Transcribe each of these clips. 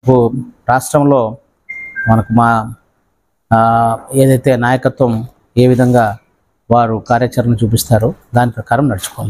ఓ రాష్ట్రంలో మనకు మా ఆ, ఏదైతే నాయకత్వం ఏ విధంగా వారు కార్యాచరణ చూపిస్తారో దాని ప్రకారం నడుచుకోవాలి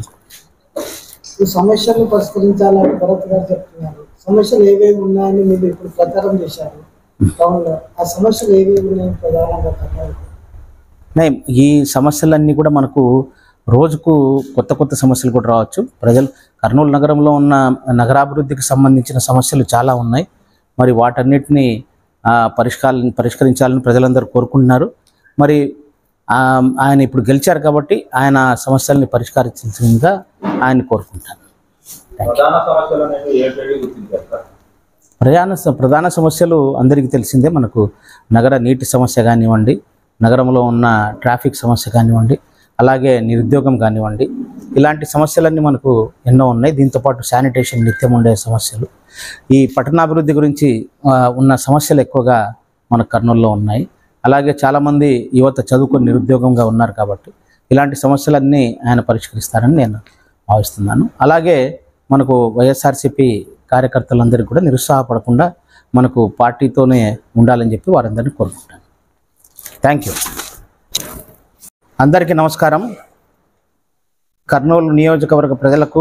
ఈ సమస్యలను పరిష్కరించాలని భరత్ గారు చెప్తున్నారు సమస్యలు ఏవేవి ఉన్నాయని మీరు ఇప్పుడు ప్రచారం చేశారు టౌన్లో ఆ సమస్యలు ఏవేవి ఉన్నాయని ప్రధానంగా కర్నూలు నే- ఈ సమస్యలన్నీ కూడా మనకు రోజుకు కొత్త కొత్త సమస్యలు కూడా రావచ్చు ప్రజలు కర్నూలు నగరంలో ఉన్న నగరాభివృద్ధికి సంబంధించిన సమస్యలు చాలా ఉన్నాయి మరి వాటన్నిటిని ఆ, పరిష్కార పరిష్కరించాలని ప్రజలందరూ కోరుకుంటున్నారు మరి ఆ, ఆయన ఇప్పుడు గెలిచారు కాబట్టి ఆయన సమస్యల్ని పరిష్కరించాల్సిందిగా ఆయన కోరుకుంటాను ప్రధాన సమస్యలు అనేవి ఏంటంటే గుర్తించారు సార్ ప్రధాన స- ప్రధాన సమస్యలు అందరికీ తెలిసిందే మనకు నగర నీటి సమస్య కానివ్వండి నగరంలో ఉన్న ట్రాఫిక్ సమస్య కానివ్వండి అలాగే నిరుద్యోగం కానివ్వండి ఇలాంటి సమస్యలన్నీ మనకు ఎన్నో ఉన్నాయి దీంతోపాటు శానిటేషన్ నిత్యం ఉండే సమస్యలు ఈ పట్టణాభివృద్ధి గురించి ఆ, ఉన్న సమస్యలు ఎక్కువగా మన కర్నూలులో ఉన్నాయి అలాగే చాలామంది యువత చదువుకొని నిరుద్యోగంగా ఉన్నారు కాబట్టి ఇలాంటి సమస్యలన్నీ ఆయన పరిష్కరిస్తారని నేను భావిస్తున్నాను అలాగే మనకు వైఎస్ఆర్సీపీ కార్యకర్తలందరికీ కూడా నిరుత్సాహపడకుండా మనకు పార్టీతోనే ఉండాలని చెప్పి వారందరినీ కోరుకుంటాను థ్యాంక్ యూ అందరికీ నమస్కారం కర్నూలు నియోజకవర్గ ప్రజలకు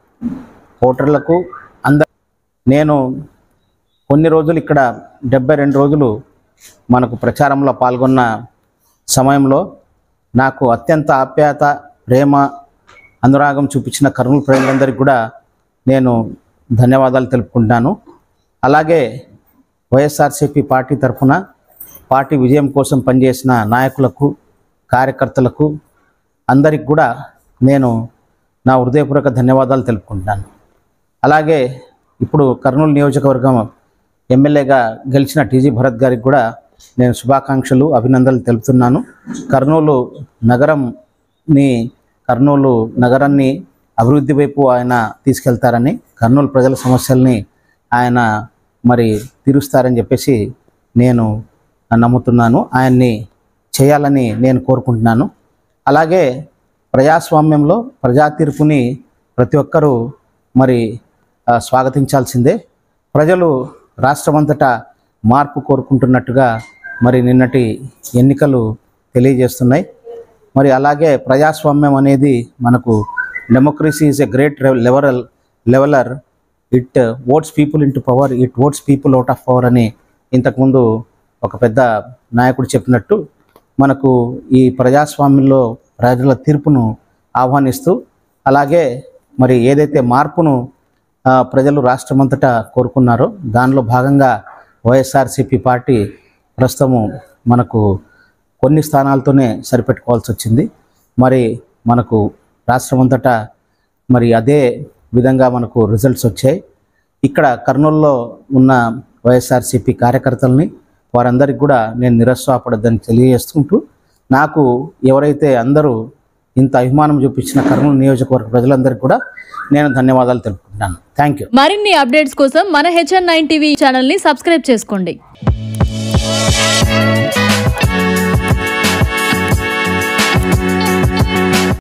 ఓటర్లకు అంద నేను కొన్ని రోజులు ఇక్కడ డెబ్బై రెండు రోజులు మనకు ప్రచారంలో పాల్గొన్న సమయంలో నాకు అత్యంత ఆప్యాయత ప్రేమ అనురాగం చూపించిన కర్నూలు ప్రజలందరికీ కూడా నేను ధన్యవాదాలు తెలుపుకుంటున్నాను అలాగే వైఎస్ఆర్సీపీ పార్టీ తరఫున పార్టీ విజయం కోసం పనిచేసిన నాయకులకు కార్యకర్తలకు అందరికి కూడా నేను నా హృదయపూర్వక ధన్యవాదాలు తెలుపుకుంటున్నాను అలాగే ఇప్పుడు కర్నూలు నియోజకవర్గం ఎమ్మెల్యేగా గెలిచిన టీజీ భరత్ గారికి కూడా నేను శుభాకాంక్షలు అభినందనలు తెలుపుతున్నాను కర్నూలు నగరంని కర్నూలు నగరాన్ని అభివృద్ధి వైపు ఆయన తీసుకెళ్తారని కర్నూలు ప్రజల సమస్యల్ని ఆయన మరి తీరుస్తారని చెప్పేసి నేను నమ్ముతున్నాను ఆయన్ని చేయాలని నేను కోరుకుంటున్నాను అలాగే ప్రజాస్వామ్యంలో ప్రజా తీర్పుని ప్రతి ఒక్కరూ మరి ఆ, స్వాగతించాల్సిందే ప్రజలు రాష్ట్రమంతటా మార్పు కోరుకుంటున్నట్టుగా మరి నిన్నటి ఎన్నికలు తెలియజేస్తున్నాయి మరి అలాగే ప్రజాస్వామ్యం అనేది మనకు democracy is a great leveller leveller it votes people into power it votes people out of power అని ఇంతకుముందు ఒక పెద్ద నాయకుడు చెప్పినట్టు మనకు ఈ ప్రజాస్వామ్యంలో ప్రజల తీర్పును ఆహ్వానిస్తూ అలాగే మరి ఏదైతే మార్పును ఆ, ప్రజలు రాష్ట్రమంతటా కోరుకున్నారో దానిలో భాగంగా వైఎస్ఆర్సీపీ పార్టీ ప్రస్తుతము మనకు కొన్ని స్థానాలతోనే సరిపెట్టుకోవాల్సి వచ్చింది మరి మనకు రాష్ట్రమంతటా మరి అదే విధంగా మనకు రిజల్ట్స్ వచ్చాయి ఇక్కడ కర్నూలులో ఉన్న వైఎస్ఆర్సీపీ కార్యకర్తల్ని వారందరికీ కూడా నేను నిరుత్సాహపడద్దని తెలియజేసుకుంటూ నాకు ఎవరైతే అందరూ ఇంత అభిమానం చూపించిన కర్నూలు నియోజకవర్గ ప్రజలందరికీ కూడా నేను ధన్యవాదాలు తెలుపుకుంటున్నాను థ్యాంక్ యూ మరిన్ని అప్డేట్స్ కోసం మన హెచ్ఎన్ నైన్ టీవీ ఛానల్ ని సబ్స్క్రైబ్ చేసుకోండి